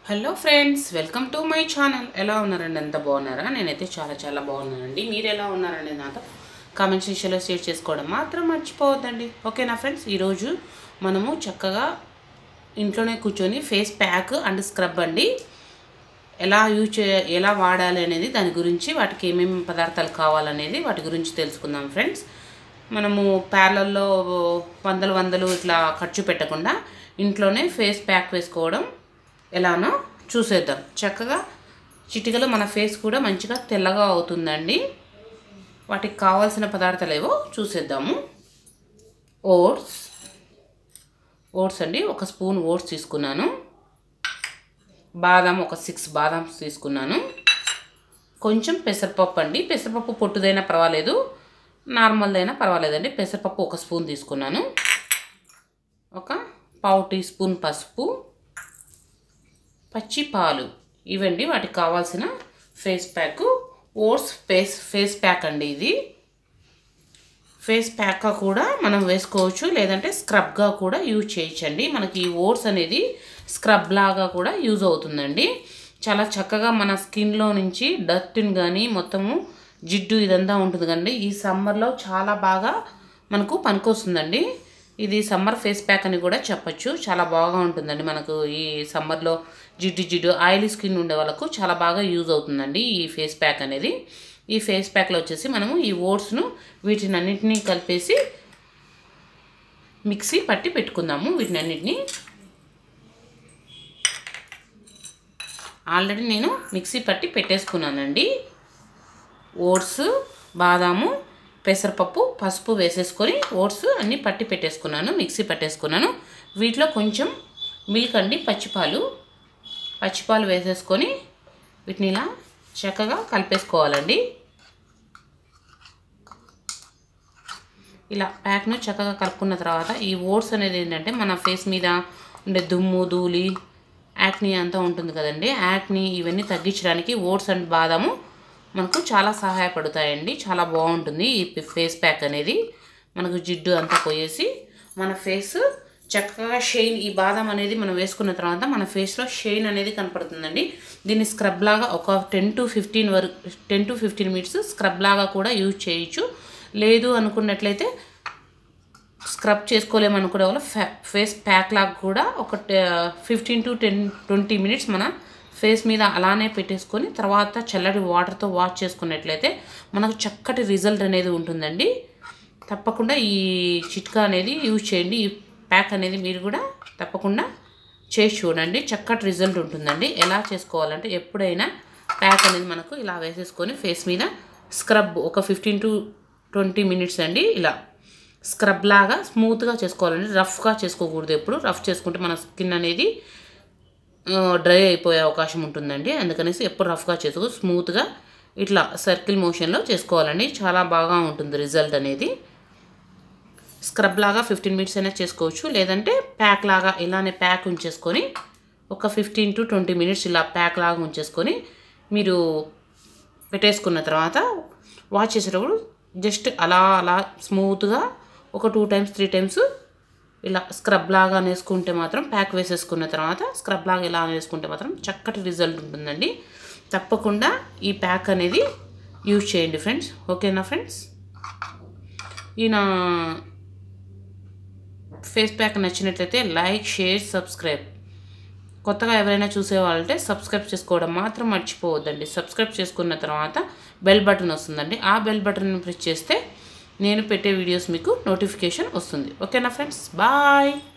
hello friends welcome to my channel ఎలా ఉన్నారండి ఎంత బాగున్నారా నేనైతే చాలా చాలా బాగున్నానండి మీరు ఎలా ఉన్నారండి నాతో కామెంట్ సెక్షన్లో షేర్ చేసుకోవడం మాత్రం మర్చిపోవద్దండి ఓకేనా ఫ్రెండ్స్ ఈరోజు మనము చక్కగా ఇంట్లోనే కూర్చొని ఫేస్ ప్యాక్ అండ్ స్క్రబ్ అండి ఎలా యూజ్ చే ఎలా వాడాలి అనేది దాని గురించి వాటికి ఏమేమి పదార్థాలు కావాలనేది వాటి గురించి తెలుసుకుందాం ఫ్రెండ్స్ మనము ప్యార్లల్లో వందలు వందలు ఇట్లా ఖర్చు పెట్టకుండా ఇంట్లోనే ఫేస్ ప్యాక్ వేసుకోవడం ఎలానో చూసేద్దాం చక్కగా చిటికలో మన ఫేస్ కూడా మంచిగా తెల్లగా అవుతుందండి వాటికి కావాల్సిన పదార్థాలు ఏవో చూసేద్దాము ఓట్స్ ఓట్స్ అండి ఒక స్పూన్ ఓట్స్ తీసుకున్నాను బాదం ఒక సిక్స్ బాదామ్స్ తీసుకున్నాను కొంచెం పెసరపప్పు అండి పెసరపప్పు పొట్టుదైనా పర్వాలేదు నార్మల్దైనా పర్వాలేదండి పెసరపప్పు ఒక స్పూన్ తీసుకున్నాను ఒక పావు టీ స్పూన్ పసుపు పచ్చి పాలు ఇవండి వాటికి కావాల్సిన face pack oats face face pack అండి ఇది ఫేస్ ప్యాక్గా కూడా మనం వేసుకోవచ్చు లేదంటే స్క్రబ్గా కూడా యూజ్ చేయొచ్చండి మనకి ఈ ఓట్స్ అనేది స్క్రబ్ లాగా కూడా యూజ్ అవుతుందండి చాలా చక్కగా మన స్కిన్లో నుంచి డస్ట్ని కానీ మొత్తము జిడ్డు ఇదంతా ఉంటుంది కండి ఈ సమ్మర్లో చాలా బాగా మనకు పనికొస్తుందండి ఇది సమ్మర్ ఫేస్ ప్యాక్ అని కూడా చెప్పచ్చు చాలా బాగా ఉంటుందండి మనకు ఈ సమ్మర్లో జిడ్డు జిడ్డు ఆయిలీ స్కిన్ ఉండే వాళ్ళకు చాలా బాగా యూజ్ అవుతుందండి ఈ ఫేస్ ప్యాక్ అనేది ఈ ఫేస్ ప్యాక్లో వచ్చేసి మనము ఈ ఓట్స్ను వీటిని అన్నింటినీ కలిపేసి మిక్సీ పట్టి పెట్టుకుందాము వీటిని అన్నిటినీ ఆల్రెడీ నేను మిక్సీ పట్టి పెట్టేసుకున్నానండి ఓట్స్ బాదాము పెసరపప్పు పసుపు వేసేసుకొని ఓట్స్ అన్నీ పట్టి పెట్టేసుకున్నాను మిక్సీ పట్టేసుకున్నాను వీటిలో కొంచెం మిల్క్ అండి పచ్చిపాలు పచ్చిపాలు వేసేసుకొని వీటిని ఇలా చక్కగా కలిపేసుకోవాలండి ఇలా ప్యాక్ను చక్కగా కలుపుకున్న తర్వాత ఈ ఓట్స్ అనేది ఏంటంటే మన ఫేస్ మీద ఉండే దుమ్ము ధూళి యాక్ని అంతా ఉంటుంది కదండి యాక్ని ఇవన్నీ తగ్గించడానికి ఓట్స్ అండ్ బాదాము మనకు చాలా సహాయపడతాయండి చాలా బాగుంటుంది ఈ ఫేస్ ప్యాక్ అనేది మనకు జిడ్డు అంతా పోయేసి మన ఫేస్ చక్కగా షైన్ ఈ బాదం అనేది మనం వేసుకున్న తర్వాత మన ఫేస్లో షైన్ అనేది కనపడుతుందండి దీన్ని స్క్రబ్ లాగా ఒక టెన్ టు ఫిఫ్టీన్ వరకు ten to fifteen minutes scrub లాగా కూడా యూజ్ చేయొచ్చు లేదు అనుకున్నట్లయితే స్క్రబ్ చేసుకోలేమనుకునే వాళ్ళు ఫ్యా ఫేస్ ప్యాక్ లాగా కూడా ఒక fifteen to ten twenty minutes మన ఫేస్ మీద అలానే పెట్టేసుకొని తర్వాత చల్లటి వాటర్తో వాష్ చేసుకున్నట్లయితే మనకు చక్కటి రిజల్ట్ అనేది ఉంటుందండి తప్పకుండా ఈ చిట్కా అనేది యూజ్ చేయండి ఈ ప్యాక్ అనేది మీరు కూడా తప్పకుండా చేసి చూడండి చక్కటి రిజల్ట్ ఉంటుందండి ఎలా చేసుకోవాలంటే ఎప్పుడైనా ప్యాక్ అనేది మనకు ఇలా వేసేసుకొని ఫేస్ మీద స్క్రబ్ ఒక ఫిఫ్టీన్ టు ట్వంటీ మినిట్స్ అండి ఇలా స్క్రబ్ లాగా స్మూత్గా చేసుకోవాలండి రఫ్గా చేసుకోకూడదు ఎప్పుడు రఫ్ చేసుకుంటే మన స్కిన్ అనేది డ్రై అయిపోయే అవకాశం ఉంటుందండి అందుకనేసి ఎప్పుడు రఫ్గా చేసుకో స్మూత్గా ఇట్లా సర్కిల్ మోషన్లో చేసుకోవాలండి చాలా బాగా ఉంటుంది రిజల్ట్ అనేది స్క్రబ్ లాగా ఫిఫ్టీన్ మినిట్స్ అయినా చేసుకోవచ్చు లేదంటే ప్యాక్ లాగా ఇలానే ప్యాక్ ఉంచేసుకొని ఒక ఫిఫ్టీన్ టు ట్వంటీ మినిట్స్ ఇలా ప్యాక్ లాగా ఉంచేసుకొని మీరు పెట్టేసుకున్న తర్వాత వాష్ చేసేటప్పుడు జస్ట్ అలా అలా స్మూత్గా ఒక టూ టైమ్స్ త్రీ టైమ్స్ ఇలా స్క్రబ్ లాగా వేసుకుంటే మాత్రం ప్యాక్ వేసేసుకున్న తర్వాత స్క్రబ్ లాగా ఇలా వేసుకుంటే మాత్రం చక్కటి రిజల్ట్ ఉంటుందండి తప్పకుండా ఈ ప్యాక్ అనేది యూజ్ చేయండి ఫ్రెండ్స్ ఓకేనా ఫ్రెండ్స్ ఈ నా ఫేస్ ప్యాక్ నచ్చినట్లయితే లైక్ షేర్ సబ్స్క్రైబ్ కొత్తగా ఎవరైనా చూసేవాళ్ళంటే సబ్స్క్రైబ్ చేసుకోవడం మాత్రం మర్చిపోవద్దండి సబ్స్క్రైబ్ చేసుకున్న తర్వాత బెల్ బటన్ వస్తుందండి ఆ బెల్ బటన్ ప్రెస్ చేస్తే నేను పెట్టే వీడియోస్ మీకు నోటిఫికేషన్ వస్తుంది ఓకేనా ఫ్రెండ్స్ బాయ్